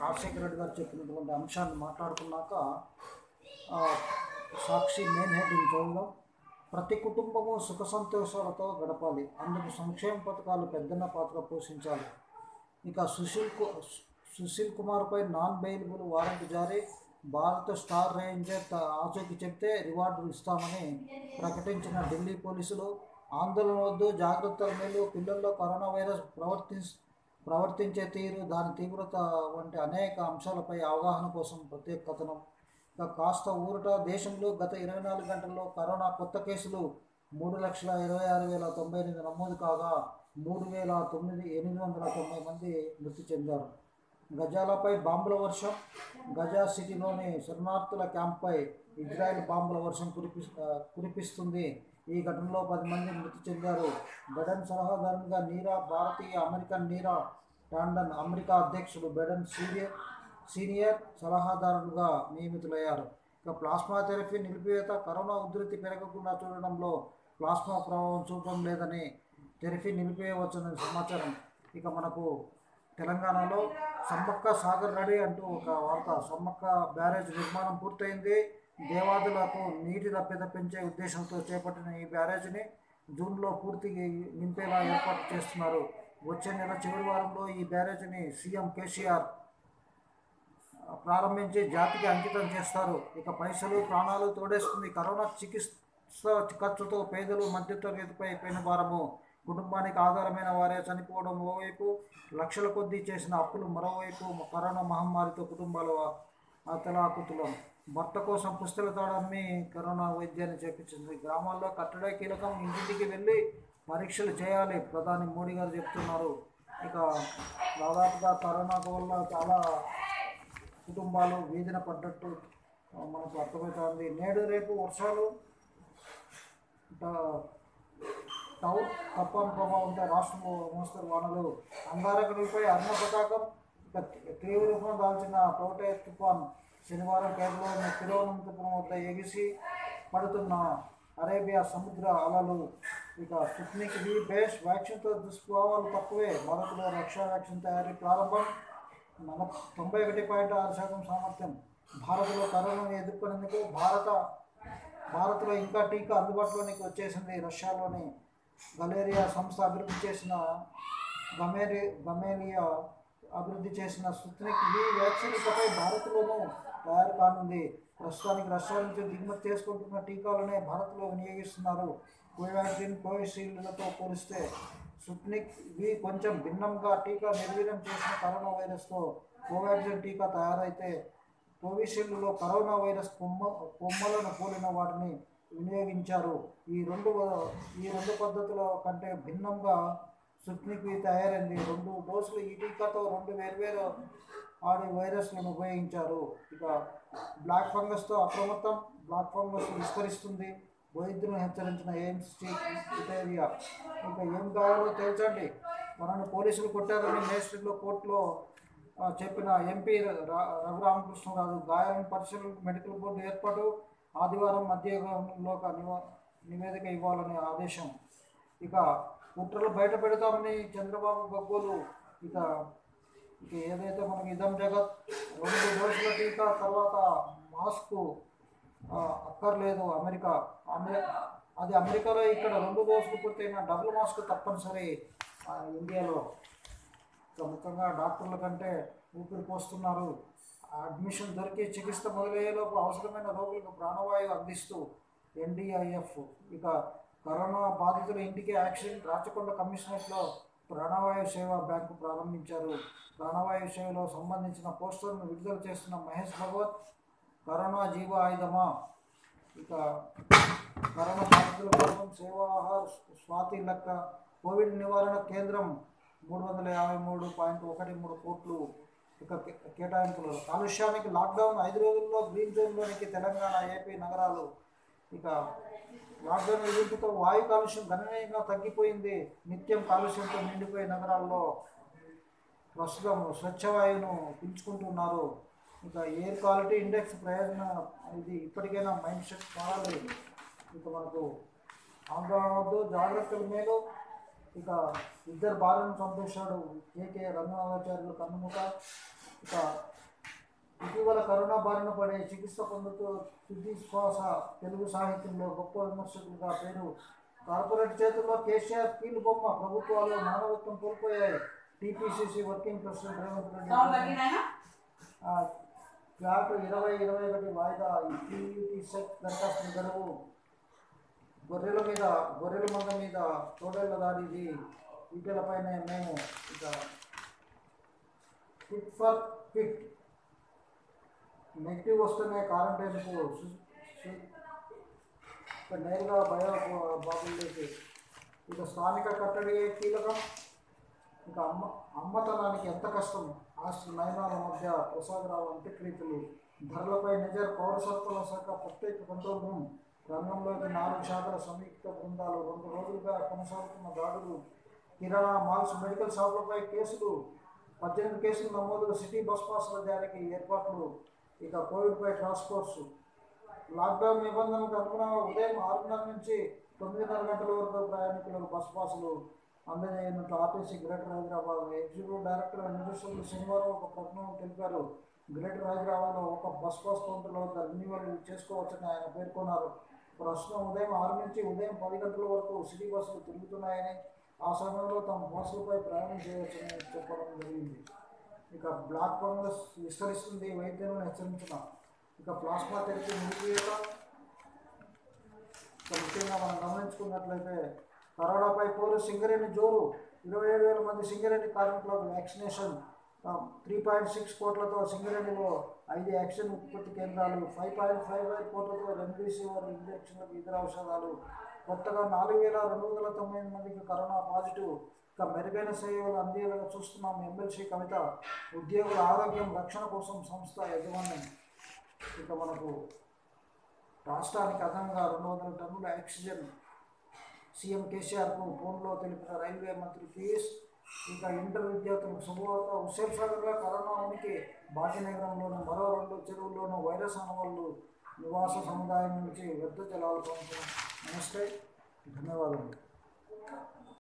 రాజశేఖర రెడ్డి గారు చెప్పినటువంటి అంశాన్ని మాట్లాడుకున్నాక ఆ, సాక్షి మెయిన్ హెడ్డింగ్ చదువుదాం ప్రతి కుటుంబము సుఖ సంతోషాలతో గడపాలి అందుకు సంక్షేమ పథకాలు పెద్దన్న పాత్ర పోషించాలి ఇక సుశీల్ కు సుశీల్ కుమార్పై నాన్ బెయిలబుల్ వారెంట్ జారీ భారత స్టార్ రేంజర్ త- ఆచూకీ చెప్తే రివార్డులు ఇస్తామని ప్రకటించిన ఢిల్లీ పోలీసులు ఆందోళన వద్దు జాగ్రత్తల మేలు పిల్లల్లో కరోనా వైరస్ ప్రవర్తి ప్రవర్తించే తీరు దాని తీవ్రత వంటి అనేక అంశాలపై అవగాహన కోసం ప్రత్యేక కథనం ఇక కాస్త ఊరట దేశంలో గత ఇరవై నాలుగు గంటల్లో కరోనా కొత్త కేసులు మూడు లక్షల ఇరవై ఆరు వేల తొంభై ఎనిమిది నమోదు కాగా మూడు వేల తొమ్మిది ఎనిమిది వందల తొంభై మంది మృతి చెందారు గజాలపై బాంబుల వర్షం గజా సిటీలోని శరణార్థుల క్యాంప్పై ఇజ్రాయెల్ బాంబుల వర్షం కురిపి ఆ, కురిపిస్తుంది ఈ ఘటనలో పది మంది మృతి చెందారు బెడన్ సలహాదారునిగా నీరా భారతీయ అమెరికన్ నీరా టాండన్ అమెరికా అధ్యక్షుడు బెడన్ సీనియర్ సీనియర్ సలహాదారులుగా నియమితులయ్యారు ఇక ప్లాస్మా థెరపీ నిలిపివేత కరోనా ఉధృతి పెరగకుండా చూడడంలో ప్లాస్మా ప్రభావం చూపడం లేదని థెరపీ నిలిపివేయవచ్చని సమాచారం ఇక మనకు తెలంగాణలో సమ్మక్క సాగర్ రెడీ అంటూ ఒక వార్త సమ్మక్క బ్యారేజ్ నిర్మాణం పూర్తయింది దేవాదులకు నీటి లభ్యత పెంచే ఉద్దేశంతో చేపట్టిన ఈ బ్యారేజ్ని జూన్లో పూర్తి నింపేలా ఏర్పాటు చేస్తున్నారు వచ్చే నెల చివరి వారంలో ఈ బ్యారేజ్ని సీఎం కేసీఆర్ ప్రారంభించి జాతికి అంకితం చేస్తారు ఇక పైసలు ప్రాణాలు తోడేస్తుంది కరోనా చికిత్స ఖర్చుతో పేదలు మధ్యతరగతిపై పెను భారము కుటుంబానికి ఆధారమైన వారే చనిపోవడం ఓవైపు లక్షల కొద్దీ చేసిన అప్పులు మరోవైపు కరోనా మహమ్మారితో కుటుంబాలు అతలాకుతులం భర్త కోసం పుస్తల తాడమ్మి కరోనా వైద్యాన్ని చేపించింది గ్రామాల్లో కట్టడే కీలకం ఇంటింటికి వెళ్ళి పరీక్షలు చేయాలి ప్రధాని మోడీ గారు చెప్తున్నారు ఇక దాదాపుగా కరోనా వల్ల చాలా కుటుంబాలు వీధిన పడ్డట్టు ఆ, మనకు అర్థమవుతుంది నేడు రేపు వర్షాలు ట- టౌన్ తప్పని ప్రభావంతో రాష్ట్రంలో మోస్తరు వానలు అంగారకుడిపై అన్న పతాకం ఇక తీవ్ర రూపం దాల్చిన టోటే తుఫాన్ శనివారం కేరళలోని తిరువనంతపురం వద్ద ఎగిసి పడుతున్న అరేబియా సముద్ర అలలు ఇక స్పుత్నిక్ వి బేస్ వ్యాక్సిన్తో దుష్ప్రభావాలు తక్కువే భారత్లో రక్షా వ్యాక్సిన్ తయారీ ప్రారంభం నలభై తొంభై ఒకటి పాయింట్ ఆరు శాతం సామర్థ్యం భారత్లో కరోనాను ఎదుర్కొనేందుకు భారత భారత్లో ఇంకా టీకా అందుబాటులోనికి వచ్చేసింది రష్యాలోని గలేరియా సంస్థ అభివృద్ధి చేసిన గమేరి గమేలియా అభివృద్ధి చేసిన స్పుత్నిక్ వి వ్యాక్సిన్ ఇకపై భారత్లోనూ తయారు కానుంది ప్రస్తుతానికి రష్యా నుంచి దిగుమతి చేసుకుంటున్న టీకాలనే భారత్లో వినియోగిస్తున్నారు కోవాక్సిన్ కోవిషీల్డ్లతో పోలిస్తే స్పుత్నిక్ వి కొంచెం భిన్నంగా టీకా నిర్వీర్యం చేసిన కరోనా వైరస్తో కోవాక్సిన్ టీకా తయారైతే కోవిషీల్డ్లో కరోనా వైరస్ కొమ్మ కొమ్మలను పోలిన వాటిని వినియోగించారు ఈ రెండు ఈ రెండు పద్ధతుల కంటే భిన్నంగా స్పుత్నిక్ వి తయారైంది రెండు డోసులు ఈ టీకాతో రెండు వేర్వేరు ఆడి వైరస్లను ఉపయోగించారు ఇక బ్లాక్ ఫంగస్తో అప్రమత్తం బ్లాక్ ఫంగస్ విస్తరిస్తుంది వైద్యులను హెచ్చరించిన ఎయిమ్స్ చీఫ్ ఇటేరియా ఇంకా ఏం కావాలో తేల్చండి మనల్ని పోలీసులు కొట్టారని మేస్ట్రీలో కోర్టులో ఆ, చెప్పిన ఎంపీ రా- రఘురామకృష్ణరాజు గాయాలను పరిశీలన మెడికల్ బోర్డు ఏర్పాటు ఆదివారం మధ్యలో ఒక నివ- నివేదిక ఇవ్వాలనే ఆదేశం ఇక కుట్రలు బయట పెడతామని చంద్రబాబు గగ్గోలు ఇక ఇక ఏదైతే మనకి ఇదం జగత్ రెండు డోసుల టీకా తర్వాత మాస్క్ ఆ, అక్కర్లేదు అమెరికా అమె అది అమెరికాలో ఇక్కడ రెండు డోసులు పూర్తయిన డబుల్ మాస్క్ తప్పనిసరి ఆ, ఇండియాలో ఇక ముఖ్యంగా డాక్టర్ల కంటే ఊపిరి పోస్తున్నారు అడ్మిషన్ దొరికి చికిత్స మొదలయ్యేలోపు అవసరమైన రోగులకు ప్రాణవాయువు అందిస్తూ ఎన్డీఐఎఫ్ ఇక కరోనా బాధితుల ఇంటికి యాక్షన్ రాచకొండ కమిషనరేట్లో ప్రాణవాయు సేవ బ్యాంకు ప్రారంభించారు ప్రాణవాయు సేవలో సంబంధించిన పోస్టర్ను విడుదల చేస్తున్న మహేష్ భగవత్ కరోనా జీవ ఆయుధమా ఇక కరోనా బాధితుల కోసం సేవాహార్ స్వాతి లెక్క కోవిడ్ నివారణ కేంద్రం మూడు వందల యాభై మూడు పాయింట్ ఒకటి మూడు కోట్లు ఇక కే- కేటాయింపులు కాలుష్యానికి లాక్డౌన్ ఐదు రోజుల్లో గ్రీన్ జోన్లోనికి తెలంగాణ ఏపీ నగరాలు ఇక లాక్డౌన్ విధింపుతో వాయు కాలుష్యం గణనీయంగా తగ్గిపోయింది నిత్యం కాలుష్యంతో నిండిపోయే నగరాల్లో ప్రస్తుతం స్వచ్ఛవాయువును పీల్చుకుంటున్నారు ఇంకా ఎయిర్ క్వాలిటీ ఇండెక్స్ ప్రయోజన ఇది ఇప్పటికైనా మైండ్ సెట్ మారాలి ఇక మనకు ఆందోళన వద్దు జాగ్రత్తలు మేలు ఇక ఇద్దరు భార్యను చంపేశాడు కేకే రంగనాథాచార్యులు కన్నుముక ఇక కరోనా బారిన పడే చికిత్స పొందుతూ తుది శ్వాస తెలుగు సాహిత్యంలో గొప్ప విమర్శకులుగా పేరు కార్పొరేట్ చేతుల్లో కేసీఆర్ కీలు బొమ్మ ప్రభుత్వాలు మానవత్వం కోల్పోయాయి TPCC working president Revanth Reddy ఆ, ఫ్లాట్ ఇరవై ఇరవై ఒకటి వాయిదా టీయూటీ సెట్ దరఖాస్తుల గడువు గొర్రెల మీద గొర్రెల మంద మీద తోడేళ్ల దాడి ఇది వీటిలపైనే మేము ఇక ఫిట్ ఫర్ ఫిట్ నెగిటివ్ వస్తేనే క్వారంటైన్కు సు- సు- ఇక నేరుగా బయో బాబుల్లోకి ఇక స్థానిక కట్టడి కీలకం ఇంకా అమ్మ అమ్మతనానికి ఎంత కష్టం ఆస్తి నయనాల మధ్య ప్రసాదరావు అంత్యక్రియతలు ధరలపై నిజర్ పౌరసత్వాల శాఖ ప్రత్యేక కంట్రోల్ రూమ్ రంగంలోకి నాలుగు శాఖల సంయుక్త బృందాలు రెండు రోజులుగా కొనసాగుతున్న దాడులు కిరాణా మాల్స్ మెడికల్ షాపులపై కేసులు పద్దెనిమిది కేసులు నమోదు సిటీ బస్ పాస్ల జారీకి ఏర్పాట్లు ఇక కోవిడ్పై టాస్క్ ఫోర్సు లాక్డౌన్ నిబంధనలకు అనుగుణంగా ఉదయం ఆరున్నర నుంచి తొమ్మిదిన్నర గంటల వరకు ప్రయాణికులకు బస్ పాసులు అందజేయనున్నట్లు RTC greater Hyderabad executive director నిర్దేశకులు శనివారం ఒక ప్రకటన తెలిపారు గ్రేటర్ హైదరాబాద్లో ఒక బస్ పాస్ కౌంటర్లో రెన్యువల్ చేసుకోవచ్చని ఆయన పేర్కొన్నారు ప్రస్తుతం ఉదయం ఆరు నుంచి ఉదయం పది గంటల వరకు సిటీ బస్సులు తిరుగుతున్నాయని ఆ సమయంలో తమ బస్సులపై ప్రయాణం చేయవచ్చని చెప్పడం జరిగింది ఇక బ్లాక్ ఫంగస్ విస్తరిస్తుంది వైద్యులను హెచ్చరించిన ఇక ప్లాస్మా థెరపీ నిలిపివేత ఇక ముఖ్యంగా మనం గమనించుకున్నట్లయితే కరోనాపై పోరు సింగరేణి జోరు ఇరవై ఏడు వేల మంది సింగరేణి కార్మికులకు వ్యాక్సినేషన్ త్రీ పాయింట్ సిక్స్ కోట్లతో సింగరేణిలో ఐదు యాక్షన్ ఉత్పత్తి కేంద్రాలు ఫైవ్ పాయింట్ ఫైవ్ ఐదు కోట్లతో రెమ్డెసివిర్ ఇంజక్షన్లకు ఇతర ఔషధాలు కొత్తగా నాలుగు వేల రెండు వందల తొంభై ఎనిమిది మందికి కరోనా పాజిటివ్ ఇక మెరుగైన సేవలు అందేలాగా చూస్తున్నాం ఎమ్మెల్సీ కవిత ఉద్యోగుల ఆరోగ్యం రక్షణ కోసం సంస్థ యజమాని ఇక మనకు రాష్ట్రానికి అదనంగా రెండు వందల టన్నుల ఆక్సిజన్ సీఎం కేసీఆర్కు ఫోన్లో తెలిపిన రైల్వే మంత్రి పీయూష్ ఇక ఇంటర్ విద్యార్థులకు శుభవార్త హుస్సేన్ సాగర్లో కరోనా ఉనికి భాగ్యనగరంలోని మరో రెండు చెరువుల్లోనూ వైరస్ అనువలు నివాస సముదాయం నుంచి వ్యర్థ జలాలు పంపుతున్నాం నమస్తే ధన్యవాదాలు